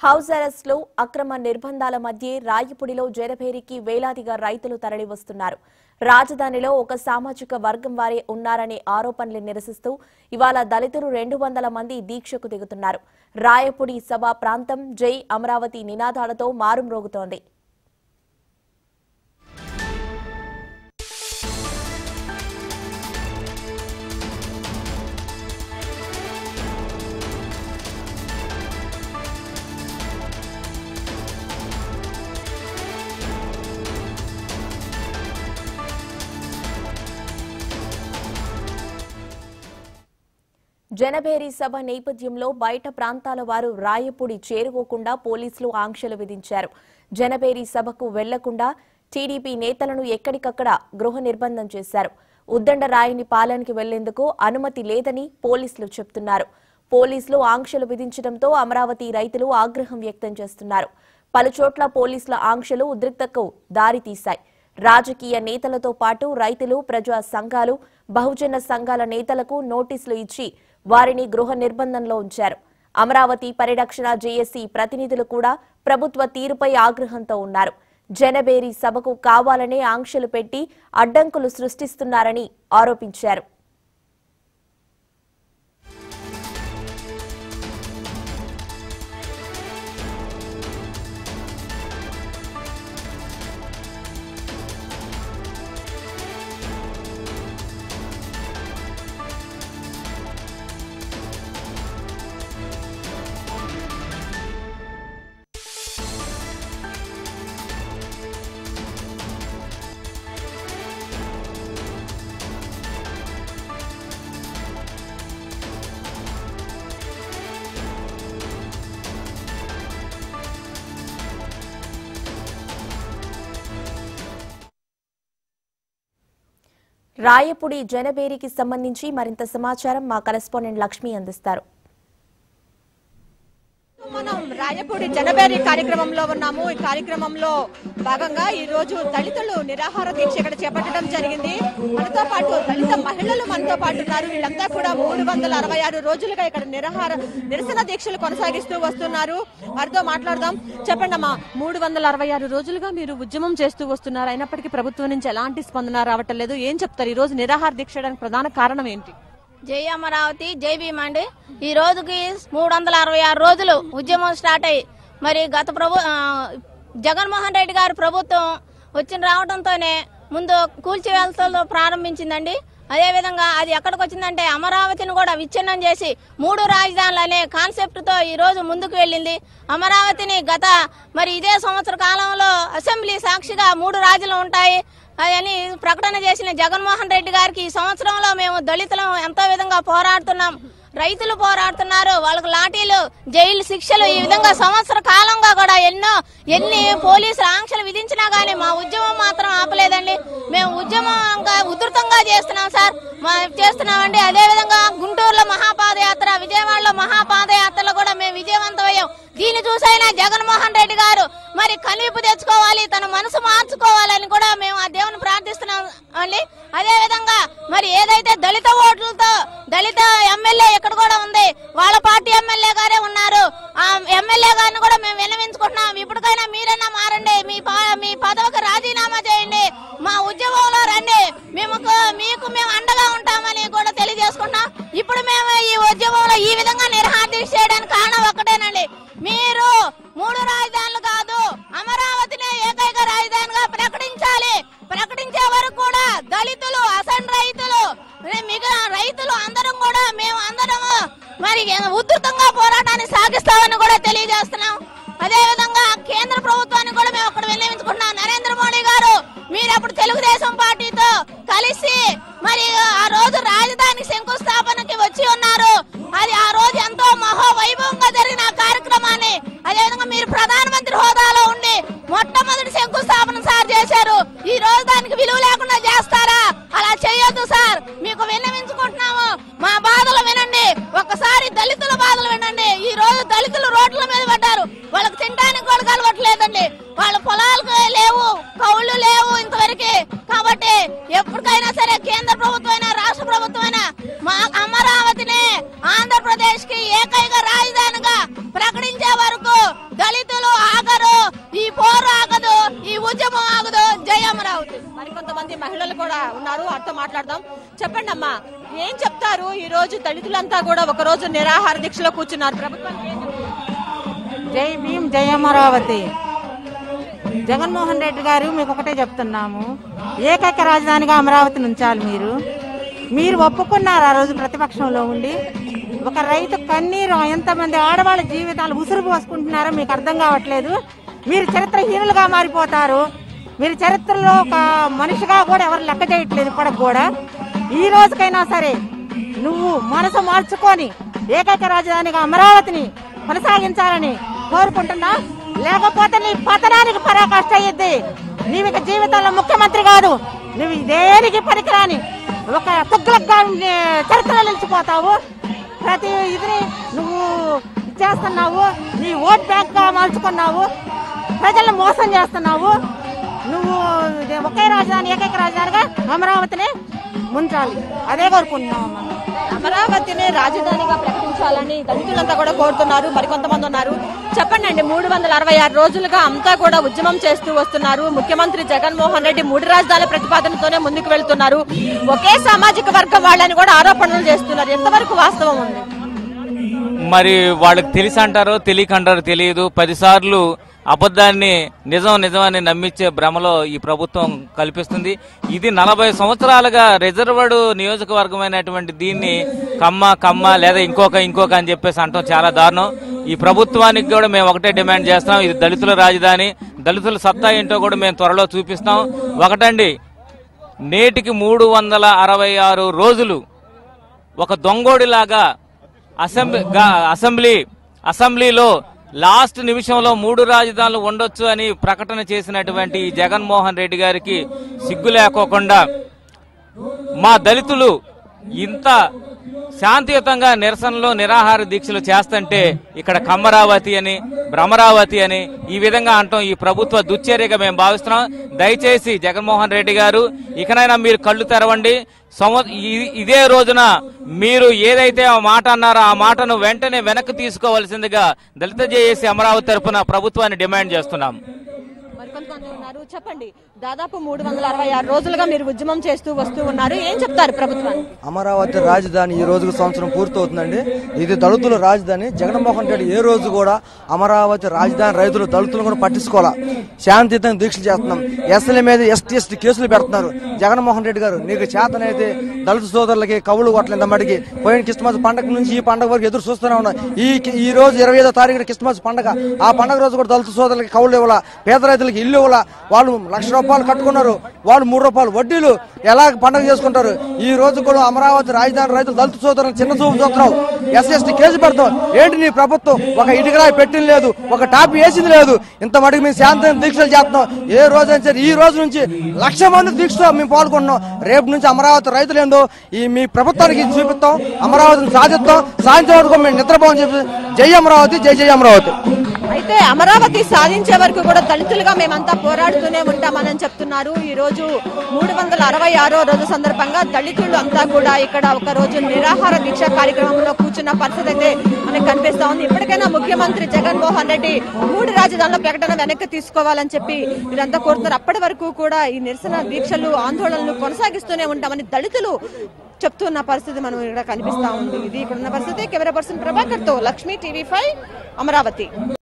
House arrest లో అక్రమ నిర్బంధాల మధ్య రాయపుడిలో జరభేరికి వేలాదిగా రైతులు తరలివస్తున్నారు రాజధానిలో ఒక సామాజిక వర్గం వారే ఉన్నారనే ఆరోపణలు నిరసిస్తూ ఇవాళ దళితులు రెండు వందల మంది దీక్షకు దిగుతున్నారు రాయపుడి సభ ప్రాంతం జై అమరావతి నినాదాలతో మారుమ్రోగుతోంది జనభేరీ సభ నేపథ్యంలో బయట ప్రాంతాల వారు రాయపుడి చేరుకోకుండా పోలీసులు ఆంక్షలు విధించారు జనభేరీ సభకు వెళ్లకుండా టీడీపీ నేతలను ఎక్కడికక్కడ గృహ నిర్బంధం చేశారు ఉద్దండ రాయిని పాలనకి వెళ్లేందుకు అనుమతి లేదని పోలీసులు చెప్తున్నారు పోలీసులు ఆంక్షలు విధించడంతో అమరావతి రైతులు ఆగ్రహం వ్యక్తం చేస్తున్నారు పలుచోట్ల పోలీసుల ఆంక్షలు ఉద్రిక్తకు దారితీశాయి రాజకీయ నేతలతో పాటు రైతులు ప్రజా సంఘాలు బహుజన సంఘాల నేతలకు నోటీసులు ఇచ్చి వారిని గృహ నిర్బంధంలో ఉంచారు అమరావతి పరిరక్షణ జేఏసీ ప్రతినిధులు కూడా ప్రభుత్వ తీరుపై ఆగ్రహంతో ఉన్నారు జనబేరి సభకు కావాలనే ఆంక్షలు పెట్టి అడ్డంకులు సృష్టిస్తున్నారని ఆరోపించారు రాయపుడి జనబేరికి సంబంధించి మరింత సమాచారం మా కరెస్పాండెంట్ లక్ష్మి అందిస్తారు మనం రాయపూడి జనబేరి కార్యక్రమంలో ఉన్నాము ఈ కార్యక్రమంలో భాగంగా ఈ రోజు దళితులు నిరాహార దీక్ష ఇక్కడ చేపట్టడం జరిగింది మనతో పాటు దళిత మహిళలు మనతో పాటు ఉన్నారు వీళ్ళంతా కూడా మూడు వందల అరవై ఆరు రోజులుగా ఇక్కడ నిరాహార నిరసన దీక్షలు కొనసాగిస్తూ వస్తున్నారు వారితో మాట్లాడదాం చెప్పండి అమ్మా మూడు వందల అరవై ఆరు రోజులుగా మీరు ఉద్యమం చేస్తూ వస్తున్నారు అయినప్పటికీ ప్రభుత్వం నుంచి ఎలాంటి స్పందన రావటం లేదు ఏం చెప్తారు ఈ రోజు నిరాహార దీక్ష చేయడానికి ప్రధాన కారణం ఏంటి జై అమరావతి జై భీమ్ అండి ఈ రోజుకి మూడు వందల అరవై ఆరు రోజులు ఉద్యమం స్టార్ట్ అయ్యి మరి గత ప్రభు ఆ, జగన్మోహన్ రెడ్డి గారి ప్రభుత్వం వచ్చిన రావడంతోనే ముందు కూల్చివేతలతో ప్రారంభించిందండి అదేవిధంగా అది ఎక్కడికి వచ్చిందంటే అమరావతిని కూడా విచ్ఛిన్నం చేసి మూడు రాజధానులు అనే కాన్సెప్ట్ తో ఈ రోజు ముందుకు వెళ్ళింది అమరావతిని గత మరి ఇదే సంవత్సర కాలంలో అసెంబ్లీ సాక్షిగా మూడు రాజులు ఉంటాయి అని ప్రకటన చేసిన జగన్మోహన్ రెడ్డి గారికి ఈ సంవత్సరంలో మేము దళితులం ఎంతో విధంగా పోరాడుతున్నాం రైతులు పోరాడుతున్నారు వాళ్ళకు లాఠీలు జైలు శిక్షలు ఈ విధంగా సంవత్సర కాలంగా కూడా ఎన్నో ఎన్ని పోలీసులు ఆంక్షలు విధించినా గానీ మా ఉద్యమం మాత్రం ఆపలేదండి మేము ఉద్యమం ఇంకా ఉధృతంగా చేస్తున్నాం సార్ మా చేస్తున్నామండి అదే విధంగా గుంటూరులో మహాపాదయాత్ర విజయవాడలో మహాపాదయాత్రలో కూడా మేము విజయవంతమయ్యాం దీన్ని చూసైనా జగన్మోహన్ రెడ్డి గారు మరి కనిపు తెచ్చుకోవాలి తన మనసు మార్చుకోవాలని కూడా మేము ఆ దేవుని ప్రార్థిస్తున్నాం అండి అదే విధంగా మరి ఏదైతే దళిత ఓట్లతో దళిత ఎమ్మెల్యే ఇక్కడ కూడా ఉంది వాళ్ళ పార్టీ ఎమ్మెల్యే గారే ఉన్నారు ఆ ఎమ్మెల్యే గారిని కూడా మేము విన్నవించుకుంటున్నాం ఇప్పటికైనా మీరైనా మారండి మీ పా- మీ పదవికి రాజీనామా చేయండి మా ఉద్యమంలో రండి మేము మీకు మేము అండగా ఉంటామని కూడా తెలియజేసుకుంటున్నాం ఇప్పుడు మేము ఈ ఉద్యమంలో ఈ విధంగా నిర్హాదీక్ష చేయడానికి కారణం ఒక్కటేనండి మీరు మూడు రాజధానులు కాదు అమరావతిని ఏకైక రాజధానిగా ప్రకటించాలి ప్రకటించే వరకు కూడా దళితులు అసన్ రైతులు మిగిలిన రైతులు అందరం కూడా మేము అందరము మరి ఉధృతంగా పోరాటాన్ని సాగిస్తామని కూడా తెలియజేస్తున్నాం అదే విధంగా కేంద్ర ప్రభుత్వాన్ని కూడా మేము అక్కడ విన్నవించుకుంటున్నాం నరేంద్ర మోడీ గారు మీరు అప్పుడు తెలుగుదేశం పార్టీతో కలిసి మరి ఆ రోజు రాజధాని శంకుస్థాపనకి వచ్చి ఉన్నారు అది ఆ రోజు ఎంతో మహోవైభవంగా జరిగిన ఆ కార్యక్రమాన్ని అదేవిధంగా మీరు ప్రధానమంత్రి హోదాలో ఉండి మొట్టమొదటి శంకుస్థాపన సార్ చేశారు ఈ రోజు దానికి విలువ లేకుండా చేస్తారా అలా చేయొద్దు సార్ మీకు విన్నవించుకుంటున్నాము మా బాధలు వినండి ఒక్కసారి దళితుల బాధలు వినండి ఈ రోజు దళితులు రోడ్ల మీద పడ్డారు వాళ్ళకి తినడానికి కూడా కలగట్లేదండి వాళ్ళ పొలాలకు లేవు కౌళ్ళు లేవు ఇంతవరకు కాబట్టి ఎప్పటికైనా సరే కేంద్ర ప్రభుత్వం అయినా రాష్ట్ర ప్రభుత్వం అయినా మా అమరావతిని ఆంధ్రప్రదేశ్ కి ఏకైక రాజధానిగా ప్రకటించే వరకు ఉన్నారు వారితో మాట్లాడదాం చెప్పండి అమ్మా ఏం చెప్తారు ఈ రోజు దళితులంతా కూడా ఒక రోజు నిరాహార దీక్షలో కూర్చున్నారు ప్రభుత్వానికి ఏం చెప్తారు? జై భీమ్ జై అమరావతి జగన్మోహన్ రెడ్డి గారు మీకు ఒకటే చెప్తున్నాము ఏకైక రాజధానిగా అమరావతిని ఉంచాలి మీరు మీరు ఒప్పుకున్నారు ఆ రోజు ప్రతిపక్షంలో ఉండి ఒక రైతు కన్నీరు ఎంతమంది ఆడవాళ్ళ జీవితాలు ఉసురు పోసుకుంటున్నారో మీకు అర్థం కావట్లేదు మీరు చరిత్రహీనులుగా మారిపోతారు మీరు చరిత్రలో ఒక మనిషిగా కూడా ఎవరు లెక్క చేయట్లేదు ఇప్పటికి కూడా ఈ రోజుకైనా సరే నువ్వు మనసు మార్చుకొని ఏకైక రాజధానిగా అమరావతిని కొనసాగించాలని కోరుకుంటున్నా లేకపోతే నీ పతనానికి పరాకాష్ట అయ్యిద్ది నీవు ఇక జీవితంలో ముఖ్యమంత్రి కాదు నువ్వు దేనికి పనికిరాని ఒక తుగ్గులకు చరిత్రలో నిలిచిపోతావు ప్రతి ఇదిని నువ్వు చేస్తున్నావు నీ ఓట్ బ్యాంక్ గా మార్చుకున్నావు ప్రజలను మోసం చేస్తున్నావు నువ్వు ఇది ఒకే రాజధాని ఏకైక రాజధానిగా అమరావతిని ముంచాలి అదే కోరుకుంటున్నాం మనం అమరావతిని రాజధానిగా ప్రకటించాలని దళితులంతా కూడా కోరుతున్నారు మరికొంతమంది ఉన్నారు చెప్పండి అండి మూడు వందల అరవై ఆరు రోజులుగా అంతా కూడా ఉద్యమం చేస్తూ వస్తున్నారు ముఖ్యమంత్రి జగన్మోహన్ రెడ్డి మూడు రాజధానుల ప్రతిపాదనతోనే ముందుకు వెళ్తున్నారు ఒకే సామాజిక వర్గం వాళ్ళని కూడా ఆరోపణలు చేస్తున్నారు ఎంతవరకు వాస్తవం ఉంది మరి వాళ్ళకి తెలిసి అంటారో తెలియక అంటారో తెలియదు పదిసార్లు అబద్ధాన్ని నిజం నిజమని నమ్మించే భ్రమలో ఈ ప్రభుత్వం కల్పిస్తుంది ఇది నలభై సంవత్సరాలుగా రిజర్వ్డ్ నియోజకవర్గమైనటువంటి దీన్ని కమ్మ కమ్మ లేదా ఇంకొక ఇంకొక అని చెప్పేసి అంటాం చాలా దారుణం ఈ ప్రభుత్వానికి కూడా మేము ఒకటే డిమాండ్ చేస్తున్నాం ఇది దళితుల రాజధాని దళితుల సత్తా ఏంటో కూడా మేము త్వరలో చూపిస్తాం ఒకటండి నేటికి మూడు వందల అరవై ఆరు రోజులు ఒక దొంగోడిలాగా అసెంబ్లీ గా- అసెంబ్లీ అసెంబ్లీలో లాస్ట్ నిమిషంలో మూడు రాజధానులు ఉండొచ్చు అని ప్రకటన చేసినటువంటి ఈ జగన్మోహన్ రెడ్డి గారికి సిగ్గు లేకోకుండా మా దళితులు ఇంత శాంతియుతంగా నిరసనలో నిరాహార దీక్షలు చేస్తుంటే ఇక్కడ కమ్మరావతి అని భ్రమరావతి అని ఈ విధంగా అంటాం ఈ ప్రభుత్వ దుశ్చర్యగా మేము భావిస్తున్నాం దయచేసి జగన్మోహన్ రెడ్డి గారు ఇకనైనా మీరు కళ్ళు తెరవండి సంవ ఈ- ఇదే రోజున మీరు ఏదైతే ఆ మాట అన్నారో ఆ మాటను వెంటనే వెనక్కి తీసుకోవాల్సిందిగా దళిత జేఏసీ అమరావతి తరపున ప్రభుత్వాన్ని డిమాండ్ చేస్తున్నాం మరికొంతమంది ఉన్నారు చెప్పండి దాదాపు మూడు వందల అరవై ఆరు రోజులుగా మీరు ఉద్యమం చేస్తూ వస్తూ ఉన్నారు ఏం చెప్తారు ప్రభుత్వానికి అమరావతి రాజధాని ఈ రోజుకు సంవత్సరం పూర్తవుతుందండి ఇది దళితుల రాజధాని జగన్మోహన్ రెడ్డి ఏ రోజు కూడా అమరావతి రాజధాని రైతులు దళితులు కూడా పట్టించుకోవాలా శాంతియుతంగా దీక్షలు చేస్తున్నాం ఎస్ఎల్ మీద ఎస్టీ ఎస్టీ కేసులు పెడుతున్నారు జగన్మోహన్ రెడ్డి గారు నీకు చేతనైతే దళిత సోదరులకి కవులు కొట్టలేంత మటుకి పోయిన క్రిస్మస్ పండగ నుంచి ఈ పండగ వరకు ఎదురు చూస్తూనే ఉన్నాం ఈ ఈ రోజు ఇరవై ఐదో తారీఖున క్రిస్మస్ పండగ ఆ పండగ రోజు కూడా దళిత సోదరులకి కవులు ఇవ్వాలా పేద రైతులకి ఇల్లు ఇవ్వాలా వాళ్ళు లక్ష రూపాయలు కట్టుకున్నారు వాళ్ళు మూడు రూపాయలు వడ్డీలు ఎలా పండగ చేసుకుంటారు ఈ రోజు కూడా అమరావతి రాజధాని రైతులు దళిత సోదరులు చిన్న చూపు చూస్తున్నావు ఎస్ఎస్టీ కేసు పెడతాం ఏంటి నీ ప్రభుత్వం ఒక ఇటుకరాయి పెట్టింది లేదు ఒక టాప్ వేసింది లేదు ఇంత మటుకు మేము శాంతం దీక్షలు చేస్తున్నాం ఏ రోజైనా సరే ఈ రోజు నుంచి లక్ష మంది దీక్షలో మేము పాల్గొన్నాం రేపు నుంచి అమరావతి రైతులు ఏందో ఈ మీ ప్రభుత్వానికి ఇది చూపిస్తాం అమరావతిని సాధిస్తాం సాయంత్రం వరకు మేము నిద్రపోవని చెప్పి జై అమరావతి జై జై అమరావతి అయితే అమరావతి సాధించే వరకు కూడా దళితులుగా మేమంతా పోరాడుతూనే ఉంటామని చెప్తున్నారు ఈ రోజు మూడు వందల అరవై ఆరో రోజు సందర్భంగా దళితులు అంతా కూడా ఇక్కడ ఒక రోజు నిరాహార దీక్ష కార్యక్రమంలో కూర్చున్న పరిస్థితి అయితే మనకు కనిపిస్తా ఉంది ఇప్పటికైనా ముఖ్యమంత్రి జగన్మోహన్ రెడ్డి మూడు రాజధానుల ప్రకటన వెనక్కి తీసుకోవాలని చెప్పి వీరంతా కోరుతున్నారు అప్పటి వరకు కూడా ఈ నిరసన దీక్షలు ఆందోళనలు కొనసాగిస్తూనే ఉంటామని దళితులు చెప్తున్న పరిస్థితి మనం ఇక్కడ కనిపిస్తా ఉంది ఇది ఇక్కడ ఉన్న పరిస్థితి కెమెరా పర్సన్ ప్రభాకర్ తో లక్ష్మీ టీవీ ఫైవ్ అమరావతి